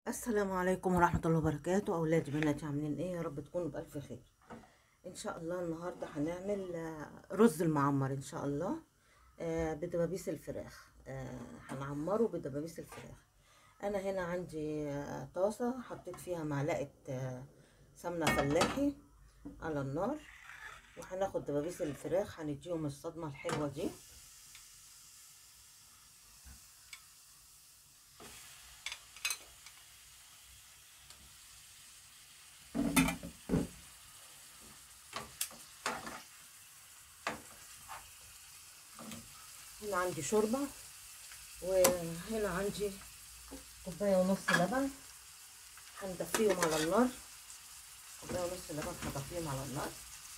السلام عليكم ورحمة الله وبركاته أولادي بناتي عاملين إيه يا رب تكونوا بألف خير إن شاء الله النهاردة هنعمل آه، رز المعمر إن شاء الله آه، بدبابيس الفراخ آه، هنعمره بدبابيس الفراخ أنا هنا عندي آه، طاسة حطيت فيها معلقة آه، سمنة فلاحي على النار وهناخد دبابيس الفراخ هنديهم الصدمة الحلوة دي هنا عندي شوربة وهنا عندي كوباية ونص لبن هندفيهم على النار كوباية ونص لبن هدفيهم على النار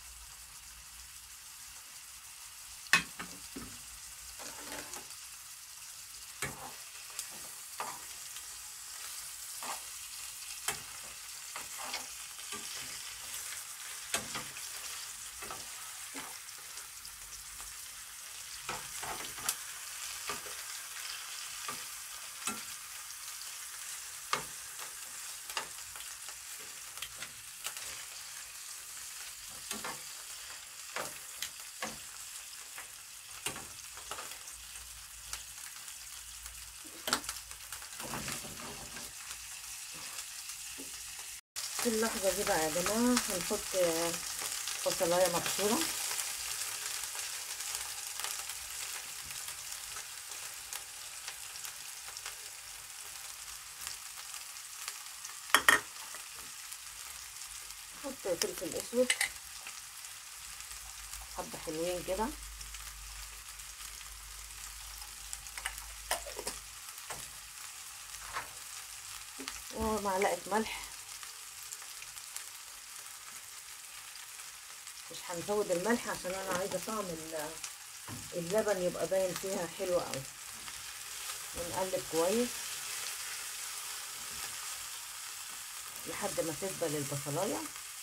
في اللحظة دي بقى يا جماعة هنحط آه، فصلاية مبشورة نحط فلفل اسود حبة حلوين كده ومعلقة ملح مش هنزود الملح عشان انا عايزه طعم ال- اللبن يبقى باين فيها حلو قوي ونقلب كويس لحد ما تدبل البصلايه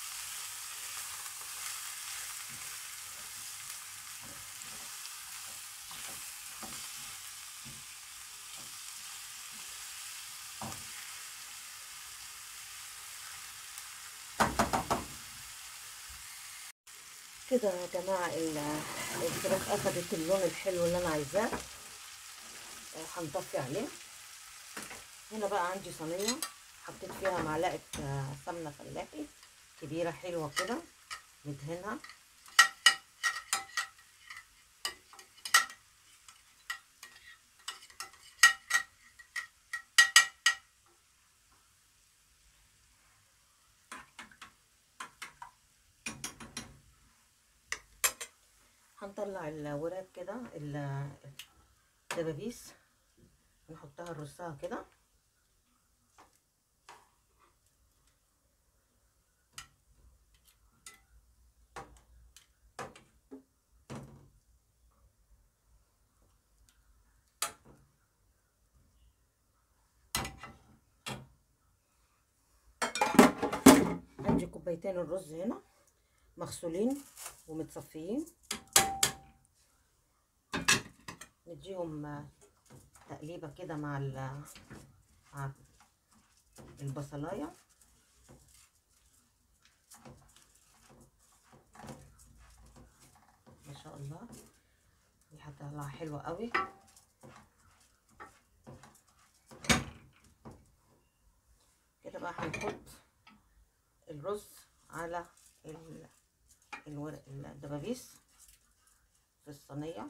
كده يا جماعة ال- الفراخ أخدت اللون الحلو اللي أنا عايزاه آه، هنطفي عليه هنا بقى عندي صينية حطيت فيها معلقة آه، سمنة فلاحي كبيرة حلوة كده ندهنها هنطلع الوراك كده ال- الدبابيس نحطها نرصها كده عندي كوبايتين الرز هنا مغسولين ومتصفيين نديهم آه، تقليبة كده مع ال مع البصلاية ما شاء الله ريحة طالعة حلوة قوي كده بقى هنحط الرز على ال- الورق الدبابيس في الصينيه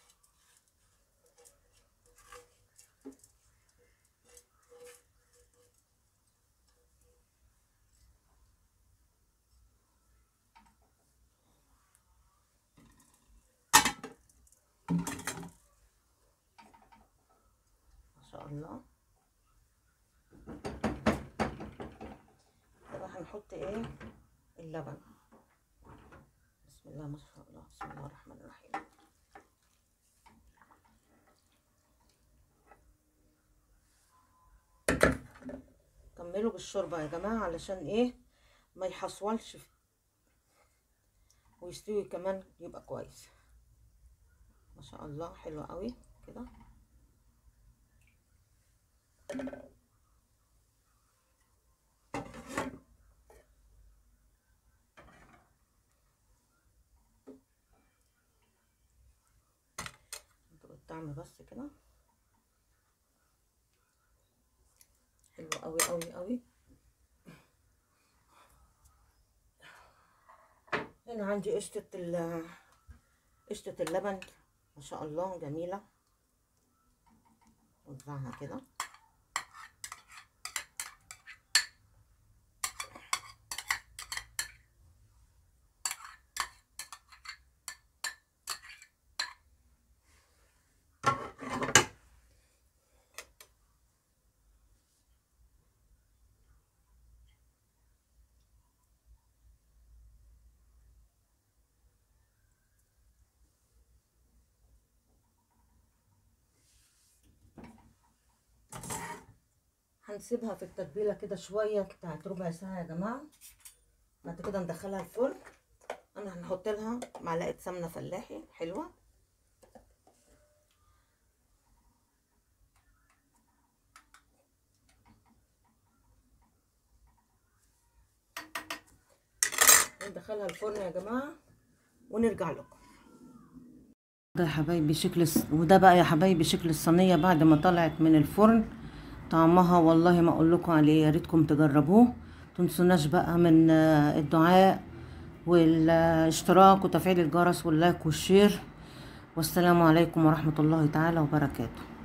ما شاء الله كده هنحط ايه اللبن بسم الله ما شاء الله بسم الله الرحمن الرحيم كملوا بالشوربة يا جماعة علشان ايه ما يحصولش ويستوي كمان يبقى كويس ما شاء الله حلو قوي كده طعم بس كده حلو قوي قوي قوي هنا عندي قشطة ال قشطة اللبن ما شاء الله جميلة وزعها كده هنسيبها في التتبيله كده شويه بتاعت ربع ساعه يا جماعه بعد كده ندخلها الفرن انا هنحط لها معلقه سمنه فلاحي حلوه ندخلها الفرن يا جماعه ونرجع لكم ده يا حبايبي شكل الص- وده بقى يا حبايبي شكل الصينيه بعد ما طلعت من الفرن طعمها والله ما اقول لكم عليه يا ريتكم تجربوه تنسوناش بقى من آه، الدعاء والاشتراك وتفعيل الجرس واللايك والشير والسلام عليكم ورحمة الله تعالى وبركاته